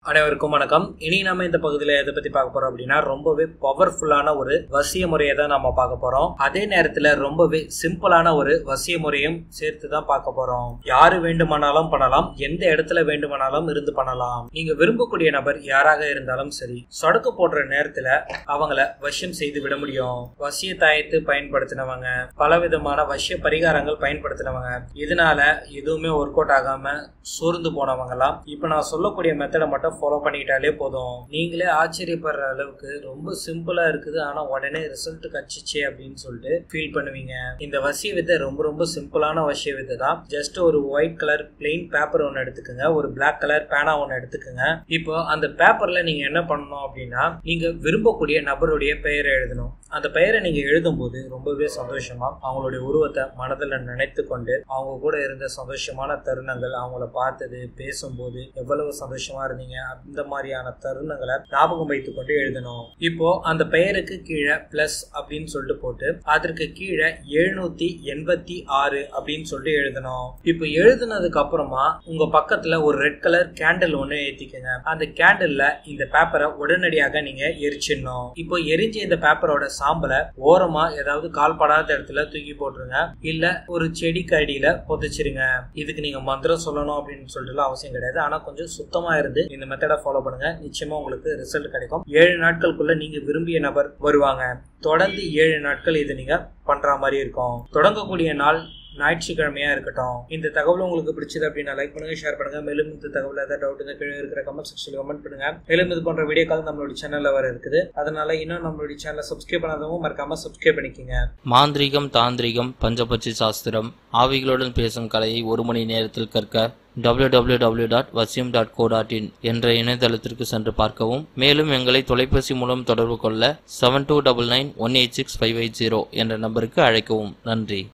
அனைவருக்கும் வணக்கம் இனி நம்ம இந்த பகுதியில் எதை பத்தி பார்க்க போறோம் அப்படின்னா ரொம்பவே பவர்ஃபுல்லான ஒரு வசிய முறையை தான் நம்ம பார்க்க போறோம் அதே நேரத்துல ரொம்பவே சிம்பிளான ஒரு வசிய முறையும் சேர்த்து தான் பார்க்க போறோம் யாரு வேண்டுமானாலும் பண்ணலாம் எந்த இடத்துல வேண்டுமானாலும் இருந்து பண்ணலாம் நீங்க விரும்பக்கூடிய நபர் யாராக இருந்தாலும் சரி சொடக்கு போடுற நேரத்துல அவங்கள வசியம் செய்து விட முடியும் வசிய தாயத்து பயன்படுத்தினவங்க பலவிதமான வசிய பரிகாரங்கள் பயன்படுத்தினவங்க இதனால எதுவுமே ஒர்க் அவுட் ஆகாம சோர்ந்து போனவங்கலாம் இப்ப நான் சொல்லக்கூடிய மெத்தடை மட்டும் ஃபாலோ பண்ணிக்கிட்டாலே போதும் நீங்களே ஆச்சரியப்படுற அளவுக்கு ரொம்ப சிம்பிளா இருக்குது ஆனா உடனே ரிசல்ட் கச்சிச்சே அப்படின்னு சொல்லிட்டு ஃபீல் பண்ணுவீங்க இந்த வசிய வித்தை ரொம்ப ரொம்ப சிம்பிளான வசிய வித்தை தான் ஜஸ்ட் ஒரு ஒயிட் கலர் பிளெயின் பேப்பர் ஒன்று எடுத்துக்கோங்க ஒரு பிளாக் கலர் பேனா ஒன்று எடுத்துக்கோங்க இப்போ அந்த பேப்பர்ல நீங்க என்ன பண்ணணும் அப்படின்னா நீங்க விரும்பக்கூடிய நபருடைய பெயரை எழுதணும் அந்த பெயரை நீங்க எழுதும் போது ரொம்பவே சந்தோஷமா அவங்களுடைய உருவத்தை மனதில் நினைத்து கொண்டு அவங்க கூட இருந்த சந்தோஷமான தருணங்கள் அவங்கள பார்த்தது பேசும்போது எவ்வளவு சந்தோஷமா இருந்தீங்க அந்த மாதிரியான தருணங்களை ஞாபகம் வைத்துக் கொண்டு எழுதணும் இப்போ அந்த பெயருக்கு கீழே பிளஸ் அப்படின்னு சொல்லிட்டு போட்டு அதற்கு கீழே எழுநூத்தி எண்பத்தி ஆறு அப்படின்னு சொல்லிட்டு எழுதணும் இப்போ எழுதுனதுக்கு அப்புறமா உங்க பக்கத்துல ஒரு ரெட் கலர் கேண்டில் ஒன்று ஏத்திக்கங்க அந்த கேண்டில்ல இந்த பேப்பரை உடனடியாக நீங்க எரிச்சிடணும் இப்போ எரிஞ்ச இந்த பேப்பரோட சாம்பலை ஓரமா ஏதாவது கால்படாத இடத்துல தூக்கி போட்டுருங்க இல்ல ஒரு செடிக்கு அடியில புதைச்சிருங்க இதுக்கு நீங்க மந்திரம் சொல்லணும் அப்படின்னு சொல்லிட்டு அவசியம் கிடையாது ஆனா கொஞ்சம் சுத்தமா இருந்து இந்த மெத்தடை ஃபாலோ பண்ணுங்க நிச்சயமா உங்களுக்கு ரிசல்ட் கிடைக்கும் ஏழு நாட்களுக்குள்ள நீங்க விரும்பிய நபர் வருவாங்க தொடர்ந்து ஏழு நாட்கள் இது நீங்க பண்ற மாதிரி இருக்கும் தொடங்கக்கூடிய நாள் ஞாயிற்றுக்கிழமையா இருக்கட்டும் இந்த தகவல் உங்களுக்கு பிடிச்சது அப்படின்னா லைக் பண்ணுங்க ஷேர் பண்ணுங்க மேலும் இந்த தகவல் ஏதாவது டவுட் இந்த கீழே இருக்கிற கமெண்ட் செக்ஷன்ல கமெண்ட் பண்ணுங்க மேலும் இது போன்ற வீடியோக்கள் நம்மளுடைய சேனல்ல வர இருக்குது அதனால இன்னும் நம்மளுடைய சேனலை சப்ஸ்கிரைப் பண்ணாதவங்க மறக்காம சப்ஸ்கிரைப் பண்ணிக்கோங்க மாந்திரீகம் தாந்திரிகம் பஞ்சபட்சி சாஸ்திரம் ஆவிகளுடன் பேசும் கலையை ஒரு மணி நேரத்தில் கற்க www.vasyam.co.in டாட் வசியம் டாட் கோ டாட் இன் என்ற இணையதளத்திற்கு சென்று பார்க்கவும் மேலும் எங்களை தொலைபேசி மூலம் தொடர்பு கொள்ள seven two double nine one eight six five eight zero என்ற நம்பருக்கு அழைக்கவும் நன்றி